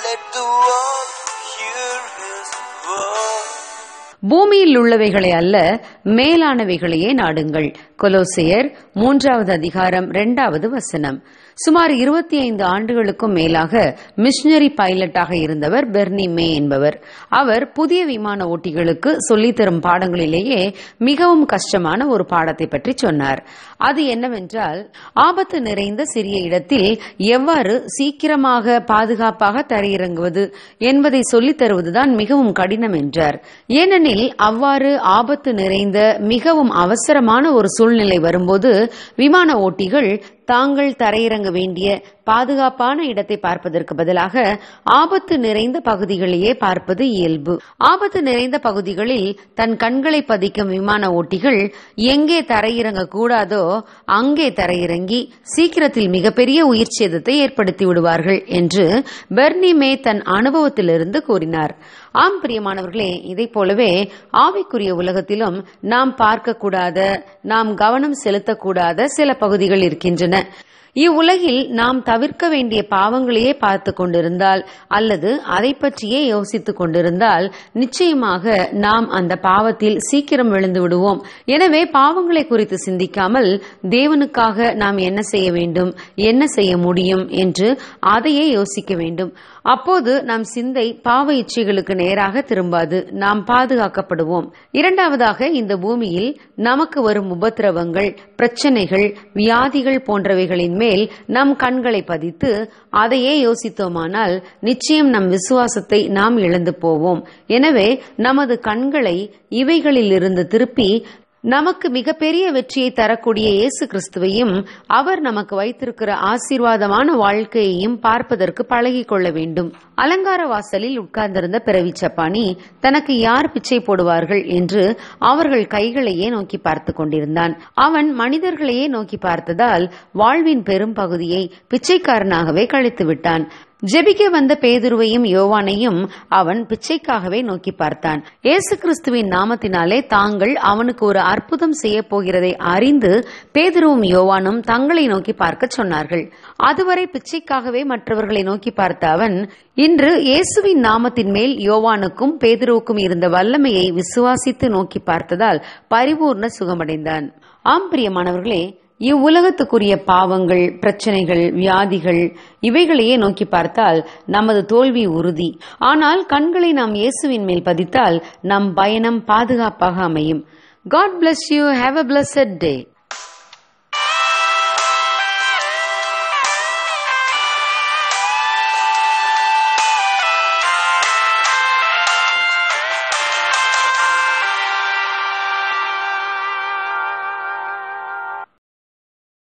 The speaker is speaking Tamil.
let the world hear his word. பூமியில் உள்ளவைகளை அல்ல மேலானவைகளையே நாடுங்கள் கொலோசையர் மூன்றாவது அதிகாரம் இரண்டாவது வசனம் சுமார் இருபத்தி ஐந்து ஆண்டுகளுக்கும் மேலாக மிஷனரி பைலட்டாக இருந்தவர் பெர்னி மே என்பவர் அவர் புதிய விமான ஓட்டிகளுக்கு சொல்லித்தரும் பாடங்களிலேயே மிகவும் கஷ்டமான ஒரு பாடத்தை பற்றி சொன்னார் அது என்னவென்றால் ஆபத்து நிறைந்த சிறிய இடத்தில் எவ்வாறு சீக்கிரமாக பாதுகாப்பாக தரையிறங்குவது என்பதை சொல்லித் தருவதுதான் மிகவும் கடினம் என்றார் ஏனெனில் அவ்வாறு ஆபத்து நிறைந்த மிகவும் அவசரமான ஒரு சூழ்நிலை வரும்போது விமான ஓட்டிகள் தாங்கள் தரையிறங்க வேண்டிய பாதுகாப்பான இடத்தை பார்ப்பதற்கு பதிலாக ஆபத்து நிறைந்த பகுதிகளையே பார்ப்பது இயல்பு ஆபத்து நிறைந்த பகுதிகளில் தன் கண்களை பதிக்கும் விமான ஓட்டிகள் எங்கே தரையிறங்க கூடாதோ அங்கே தரையிறங்கி சீக்கிரத்தில் மிகப்பெரிய உயிர் சேதத்தை ஏற்படுத்தி விடுவார்கள் என்று பெர்னி மே தன் அனுபவத்திலிருந்து கூறினார் ஆம் பிரியமானவர்களே இதைப் போலவே ஆவிக்குரிய உலகத்திலும் நாம் பார்க்கக்கூடாத நாம் கவனம் செலுத்தக்கூடாத சில பகுதிகள் இருக்கின்றன இவ்வுலகில் நாம் தவிர்க்க வேண்டிய பாவங்களையே பார்த்து கொண்டிருந்தால் அல்லது அதை பற்றியே யோசித்துக் கொண்டிருந்தால் நிச்சயமாக நாம் அந்த பாவத்தில் சீக்கிரம் விழுந்து விடுவோம் எனவே பாவங்களை குறித்து சிந்திக்காமல் தேவனுக்காக நாம் என்ன செய்ய வேண்டும் என்ன செய்ய முடியும் என்று அதையே யோசிக்க வேண்டும் அப்போது நம் சிந்தை பாவ இச்சைகளுக்கு நேராக திரும்பாது நாம் பாதுகாக்கப்படுவோம் இரண்டாவதாக இந்த பூமியில் நமக்கு வரும் உபத்திரவங்கள் பிரச்சனைகள் வியாதிகள் போன்றவைகளின் மேல் நம் கண்களை பதித்து அதையே யோசித்தோமானால் நிச்சயம் நம் விசுவாசத்தை நாம் இழந்து போவோம் எனவே நமது கண்களை இவைகளிலிருந்து திருப்பி நமக்கு மிகப்பெரிய வெற்றியை தரக்கூடிய இயேசு கிறிஸ்துவையும் அவர் நமக்கு வைத்திருக்கிற ஆசீர்வாதமான வாழ்க்கையையும் பார்ப்பதற்கு பழகிக் கொள்ள வேண்டும் அலங்கார வாசலில் உட்கார்ந்திருந்த பிறவி சப்பானி தனக்கு யார் பிச்சை போடுவார்கள் என்று அவர்கள் கைகளையே நோக்கி பார்த்து கொண்டிருந்தான் அவன் மனிதர்களையே நோக்கி பார்த்ததால் வாழ்வின் பெரும் பகுதியை பிச்சைக்காரனாகவே கழித்து விட்டான் ஜெபிக்க வந்த பேதுருவையும் யோவானையும் அவன் பிச்சைக்காகவே நோக்கி பார்த்தான் இயேசு கிறிஸ்துவின் நாமத்தினாலே தாங்கள் அவனுக்கு ஒரு அற்புதம் செய்ய போகிறதை அறிந்து பேதுருவும் யோவானும் தங்களை நோக்கி பார்க்க சொன்னார்கள் அதுவரை பிச்சைக்காகவே மற்றவர்களை நோக்கி பார்த்த அவன் இன்று இயேசுவின் நாமத்தின் மேல் யோவானுக்கும் பேதுருவுக்கும் இருந்த வல்லமையை விசுவாசித்து நோக்கி பார்த்ததால் பரிபூர்ண சுகமடைந்தான் ஆம் பிரியமானவர்களே இவ்வுலகத்துக்குரிய பாவங்கள் பிரச்சனைகள் வியாதிகள் இவைகளையே நோக்கி பார்த்தால் நமது தோல்வி உறுதி ஆனால் கண்களை நாம் இயேசுவின் மேல் பதித்தால் நம் பயணம் பாதுகாப்பாக அமையும் God bless you have a blessed day